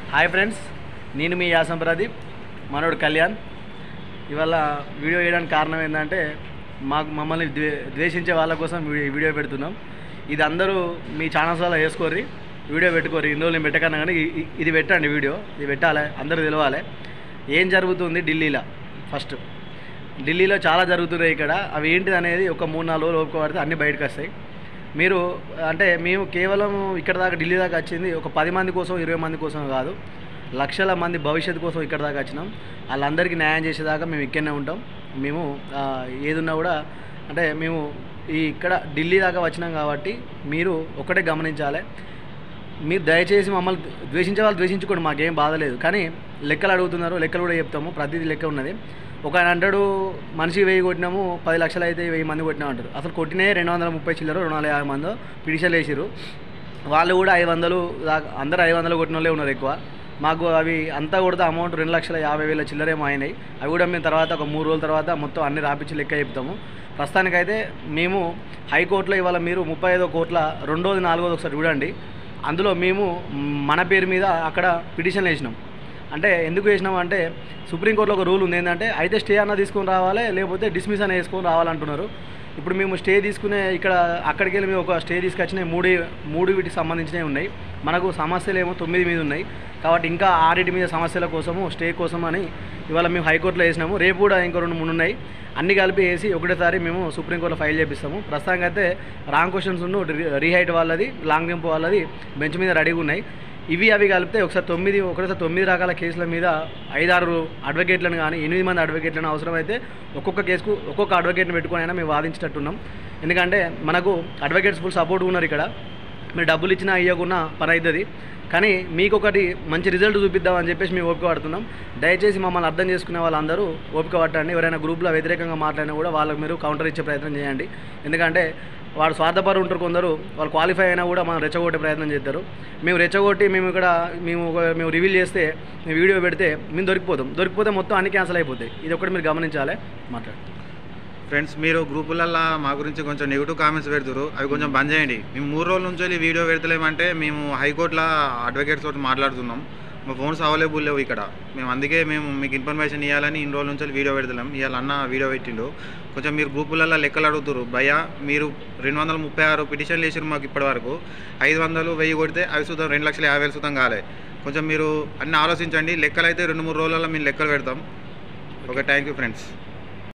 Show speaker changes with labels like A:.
A: hi friends నేను మీ యాసం ప్రదీప్ మనోడు కళ్యాణ్ ఇవాళ వీడియో వేయడానికి కారణం ఏంటంటే మాకు మమ్మల్ని ద్వే ద్వేషించే వాళ్ళ కోసం వీడియో వీడియో పెడుతున్నాం ఇది అందరూ మీ ఛానల్స్ వల్ల వేసుకోర్రి వీడియో పెట్టుకోరు ఇన్ని రోజులు నేను పెట్టకన్నా కానీ ఇ- ఇ- ఇది పెట్టండి వీడియో ఇది పెట్టాలి అందరూ తెలవాలి ఏం జరుగుతుంది ఢిల్లీలో ఫస్ట్ ఢిల్లీలో చాలా జరుగుతున్నాయి ఇక్కడ అవి ఏంటిది అనేది ఒక మూడు నాలుగు రోజులు ఓపుకోబడితే అన్నీ బయటకు వస్తాయి మీరు అంటే మేము కేవలం ఇక్కడ దాకా ఢిల్లీ దాకా వచ్చింది ఒక పది మంది కోసం ఇరవై మంది కోసం కాదు లక్షల మంది భవిష్యత్తు కోసం ఇక్కడ దాకా వచ్చినాం వాళ్ళందరికీ న్యాయం చేసేదాకా మేము ఇక్కడనే ఉంటాం మేము ఆ, ఏదున్నా కూడా అంటే మేము ఈ ఇక్కడ ఢిల్లీ దాకా వచ్చినాం కాబట్టి మీరు ఒకటే గమనించాలి మీరు దయచేసి మమ్మల్ని ద్వేషించే వాళ్ళు ద్వేషించుకోండి మాకేం బాధ లేదు కానీ లెక్కలు అడుగుతున్నారు లెక్కలు కూడా చెప్తాము ప్రతిదీ లెక్క ఉన్నది ఒక ఆయన అంటాడు మనిషి వెయ్యి కొట్టినాము పది లక్షలు అయితే వెయ్యి మంది కొట్టినాం అంటారు అసలు కొట్టినే రెండు వందల ముప్పై చిల్లరు రెండు వందల యాభై మందో పిడిషలు వేసిరు వాళ్ళు కూడా ఐదు వందలు దాకా అందరూ ఐదు వందలు కొట్టిన వాళ్ళే ఉన్నారు ఎక్కువ మాకు అవి అంతా కొడితే అమౌంట్ రెండు లక్షల యాభై వేల చిల్లరేమో అయినాయి అవి కూడా మేము తర్వాత ఒక మూడు రోజుల తర్వాత మొత్తం అన్ని రాపించి లెక్క చెప్తాము ప్రస్తుతానికైతే మేము హైకోర్టులో ఇవాళ మీరు ముప్పై ఐదో కోట్ల రెండోది నాలుగోది ఒకసారి చూడండి అందులో మేము మన పేరు మీద అక్కడ పిటిషన్ వేసినాం అంటే ఎందుకు వేసినాం అంటే సుప్రీంకోర్టులో ఒక రూల్ ఉంది ఏంటంటే అయితే స్టే అన్న తీసుకొని రావాలి లేకపోతే డిస్మిస్ అన్న వేసుకొని రావాలంటున్నారు ఇప్పుడు మేము స్టే తీసుకునే ఇక్కడ అక్కడికి వెళ్ళి మేము ఒక స్టే తీసుకొచ్చినాయి మూడు మూడు వీటికి సంబంధించినవి ఉన్నాయి మనకు సమస్యలు ఏమో తొమ్మిది మీద ఉన్నాయి కాబట్టి ఇంకా ఆరిటి మీద సమస్యల కోసము స్టే కోసం అని ఇవాళ మేము హైకోర్టులో వేసినాము రేపు కూడా ఇంకో రెండు మూడు ఉన్నాయి అన్ని కలిపి వేసి ఒకటేసారి మేము సుప్రీంకోర్టులో ఫైల్ చేపిస్తాము ప్రస్తుతానికి అయితే రాంగ్ క్వశ్చన్స్ ఉన్న రీహైట్ వాళ్ళది లాంగ్ జంప్ వాళ్ళది బెంచ్ మీద రెడీగా ఉన్నాయి ఇవి అవి కలిపితే ఒకసారి తొమ్మిది ఒకసారి తొమ్మిది రకాల కేసుల మీద ఐదారు అడ్వకేట్లను కానీ ఎనిమిది మంది అడ్వకేట్లను అవసరమైతే ఒక్కొక్క కేసుకు ఒక్కొక్క అడ్వకేట్ని పెట్టుకొని అయినా మేము వాదించేటట్టున్నాం ఎందుకంటే మనకు అడ్వకేట్స్ ఫుల్ సపోర్ట్ ఉన్నారు ఇక్కడ మీరు డబ్బులు ఇచ్చినా ఇవ్వకున్నా పని అవుతుంది కానీ మీకు ఒకటి మంచి రిజల్ట్ చూపిద్దామని చెప్పేసి మేము ఓపిక పడుతున్నాం దయచేసి మమ్మల్ని అర్థం చేసుకునే వాళ్ళందరూ ఓపిక పట్టండి ఎవరైనా గ్రూప్లో వ్యతిరేకంగా మాట్లాడినా కూడా వాళ్ళకి మీరు కౌంటర్ ఇచ్చే ప్రయత్నం చేయండి ఎందుకంటే వాడు స్వార్థపరు ఉంటారు కొందరు వాళ్ళు క్వాలిఫై అయినా కూడా మనం రెచ్చగొట్టే ప్రయత్నం చేస్తారు మేము రెచ్చగొట్టి మేము ఇక్కడ మేము ఒక మేము రివీల్ చేస్తే మేము వీడియో పెడితే మేము దొరికిపోతాం దొరికిపోతే మొత్తం అన్ని క్యాన్సిల్ అయిపోతాయి ఇది ఒకటి మీరు గమనించాలి మాట్లాడు
B: ఫ్రెండ్స్ మీరు గ్రూపులల్లో మా గురించి కొంచెం నెగిటివ్ కామెంట్స్ పెడుతురు అవి కొంచెం బంద్ చేయండి మేము మూడు రోజుల నుంచి వెళ్ళి వీడియో పెడతలేమంటే మేము హైకోర్టులో అడ్వకేట్స్ తోటి మాట్లాడుతున్నాం మా ఫోన్స్ అవైలబుల్ లేవు ఇక్కడ మేము అందుకే మేము మీకు ఇన్ఫర్మేషన్ ఇవ్వాలని ఇన్ని రోజుల నుంచి వెళ్ళి వీడియో పెడతలేం ఇవాళ అన్న వీడియో పెట్టిండు కొంచెం మీరు గ్రూపులలో లెక్కలు అడుగుతారు భయ్యా మీరు రెండు వందల ముప్పై ఆరు పిటిషన్లు వేసారు మాకు ఇప్పటి వరకు ఐదు వందలు వెయ్యి కొడితే అవి సుతం రెండు లక్షల యాభై వేలు సుతం కాలే కొంచెం మీరు అన్ని ఆలోచించండి లెక్కలు అయితే రెండు మూడు రోజులలో మేము లెక్కలు పెడతాం ఓకే థ్యాంక్ యూ ఫ్రెండ్స్